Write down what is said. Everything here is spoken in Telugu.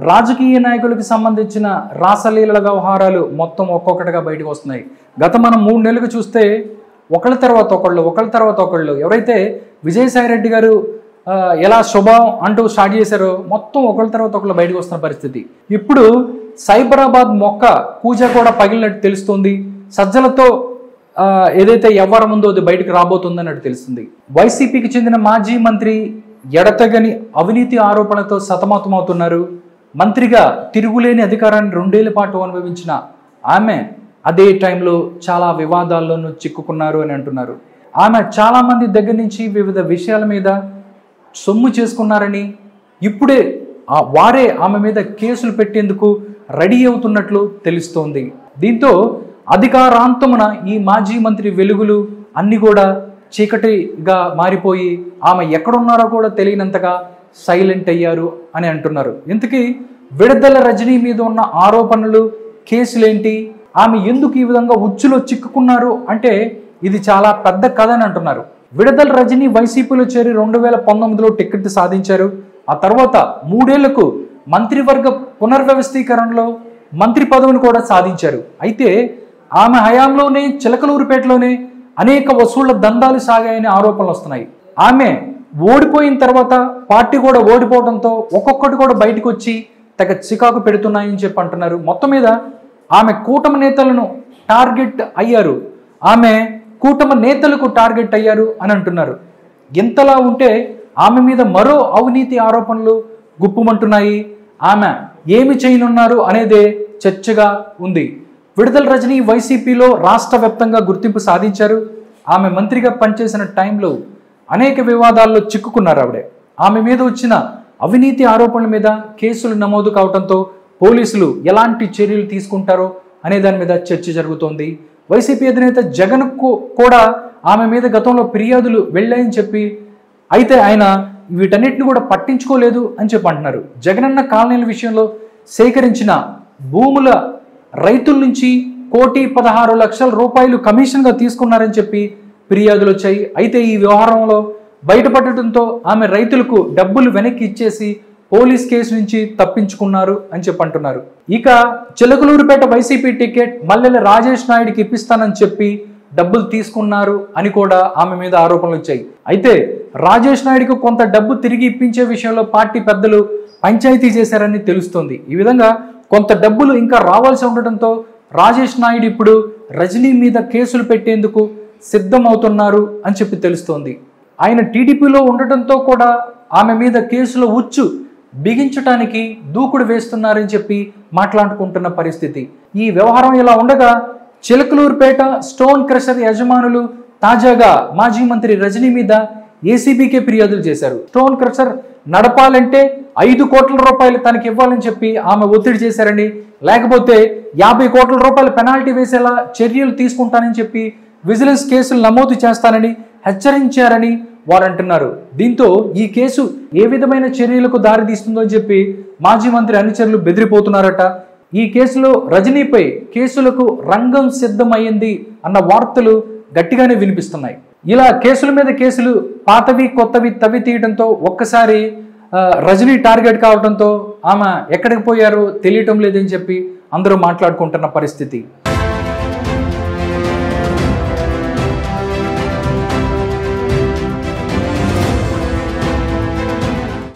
రాజకీయ నాయకులకు సంబంధించిన రాసలీలల వ్యవహారాలు మొత్తం ఒక్కొక్కటిగా బయటకు వస్తున్నాయి గత మనం మూడు నెలలకు చూస్తే ఒకళ్ళ తర్వాత ఒకళ్ళు ఒకళ్ళ తర్వాత ఒకళ్ళు ఎవరైతే విజయసాయి రెడ్డి గారు ఆ, ఎలా శుభం అంటూ స్టార్ట్ చేశారో మొత్తం ఒకళ్ళ తర్వాత ఒకళ్ళు బయటకు వస్తున్న పరిస్థితి ఇప్పుడు సైబరాబాద్ మొక్క పూజ కూడా పగిలినట్టు తెలుస్తుంది సజ్జలతో ఆ, ఏదైతే వ్యవహారం ఉందో అది బయటకు రాబోతుందన్నట్టు తెలుస్తుంది వైసీపీకి చెందిన మాజీ మంత్రి ఎడతగని అవినీతి ఆరోపణలతో సతమతమవుతున్నారు మంత్రిగా తిరుగులేని అధికారాన్ని రెండేళ్ల పాటు అనుభవించిన ఆమె అదే టైంలో చాలా వివాదాల్లోనూ చిక్కుకున్నారు అని అంటున్నారు ఆమె చాలా మంది దగ్గర నుంచి వివిధ విషయాల మీద సొమ్ము చేసుకున్నారని ఇప్పుడే ఆ వారే ఆమె మీద కేసులు పెట్టేందుకు రెడీ అవుతున్నట్లు తెలుస్తోంది దీంతో అధికారాంతమున ఈ మాజీ మంత్రి వెలుగులు అన్ని కూడా చీకటిగా మారిపోయి ఆమె ఎక్కడున్నారో కూడా తెలియనంతగా సైలెంట్ అయ్యారు అని అంటున్నారు ఇంతకీ విడుదల రజనీ మీద ఉన్న ఆరోపణలు కేసులేంటి ఆమె ఎందుకు ఈ విధంగా ఉచ్చులో చిక్కుకున్నారు అంటే ఇది చాలా పెద్ద కథ అని అంటున్నారు విడుదల రజనీ వైసీపీలో చేరి రెండు వేల పంతొమ్మిదిలో టికెట్ సాధించారు ఆ తర్వాత మూడేళ్లకు మంత్రివర్గ పునర్వ్యవస్థీకరణలో మంత్రి పదవిని కూడా సాధించారు అయితే ఆమె హయాంలోనే చిలకలూరుపేటలోనే అనేక వసూళ్ల దందాలు సాగాయని ఆరోపణలు వస్తున్నాయి ఆమె ఓడిపోయిన తర్వాత పార్టీ కూడా ఓడిపోవడంతో ఒక్కొక్కటి కూడా బయటకు వచ్చి తెగ చికాకు పెడుతున్నాయని చెప్పి అంటున్నారు మొత్తం మీద ఆమె కూటమి నేతలను టార్గెట్ అయ్యారు ఆమె కూటమి నేతలకు టార్గెట్ అయ్యారు అని అంటున్నారు ఎంతలా ఉంటే ఆమె మీద మరో అవినీతి ఆరోపణలు గుప్పుమంటున్నాయి ఆమె ఏమి చేయనున్నారు అనేదే చర్చగా ఉంది విడుదల రజనీ వైసీపీలో రాష్ట్ర వ్యాప్తంగా గుర్తింపు సాధించారు ఆమె మంత్రిగా పనిచేసిన టైంలో అనేక వివాదాల్లో చిక్కుకున్నారు ఆవిడే ఆమె మీద వచ్చిన అవినీతి ఆరోపణల మీద కేసులు నమోదు కావడంతో పోలీసులు ఎలాంటి చర్యలు తీసుకుంటారో అనే దాని మీద చర్చ జరుగుతోంది వైసీపీ అధినేత జగన్ కూడా ఆమె మీద గతంలో ఫిర్యాదులు వెళ్ళాయని చెప్పి అయితే ఆయన వీటన్నిటిని కూడా పట్టించుకోలేదు అని చెప్పి అంటున్నారు జగనన్న కాలనీల విషయంలో సేకరించిన భూముల రైతుల నుంచి కోటి పదహారు లక్షల రూపాయలు కమిషన్గా తీసుకున్నారని చెప్పి ఫిర్యాదులు వచ్చాయి అయితే ఈ వ్యవహారంలో బయటపడటంతో ఆమె రైతులకు డబ్బులు వెనక్కి ఇచ్చేసి పోలీస్ కేసు నుంచి తప్పించుకున్నారు అని చెప్పి అంటున్నారు ఇక చిలకలూరుపేట వైసీపీ టికెట్ మల్లెల రాజేష్ నాయుడికి ఇప్పిస్తానని చెప్పి డబ్బులు తీసుకున్నారు అని కూడా ఆమె మీద ఆరోపణలు వచ్చాయి అయితే రాజేష్ నాయుడికి కొంత డబ్బు తిరిగి ఇప్పించే విషయంలో పార్టీ పెద్దలు పంచాయతీ చేశారని తెలుస్తోంది ఈ విధంగా కొంత డబ్బులు ఇంకా రావాల్సి ఉండటంతో రాజేష్ నాయుడు ఇప్పుడు రజనీ మీద కేసులు పెట్టేందుకు సిద్ధమవుతున్నారు అని చెప్పి తెలుస్తోంది ఆయన టీడీపీలో ఉండటంతో కూడా ఆమె మీద కేసులో ఉచ్చు బిగించటానికి దూకుడు వేస్తున్నారని చెప్పి మాట్లాడుకుంటున్న పరిస్థితి ఈ వ్యవహారం ఇలా ఉండగా చిలకలూరుపేట స్టోన్ క్రషర్ యజమానులు తాజాగా మాజీ మంత్రి రజనీ మీద ఏసీబీకే ఫిర్యాదులు చేశారు స్టోన్ క్రషర్ నడపాలంటే ఐదు కోట్ల రూపాయలు తనకి ఇవ్వాలని చెప్పి ఆమె ఒత్తిడి చేశారని లేకపోతే యాభై కోట్ల రూపాయల పెనాల్టీ వేసేలా చర్యలు తీసుకుంటానని చెప్పి విజిలెన్స్ కేసులు నమోదు చేస్తానని హెచ్చరించారని వారు అంటున్నారు దీంతో ఈ కేసు ఏ విధమైన చర్యలకు దారితీస్తుందో అని చెప్పి మాజీ మంత్రి అనుచరులు బెదిరిపోతున్నారట ఈ కేసులో రజనీపై కేసులకు రంగం సిద్ధమైంది అన్న వార్తలు గట్టిగానే వినిపిస్తున్నాయి ఇలా కేసుల మీద కేసులు పాతవి కొత్తవి తవ్వి తీయడంతో ఒక్కసారి ఆ, రజనీ టార్గెట్ కావడంతో ఆమె ఎక్కడికి పోయారో తెలియటం లేదని చెప్పి అందరూ మాట్లాడుకుంటున్న పరిస్థితి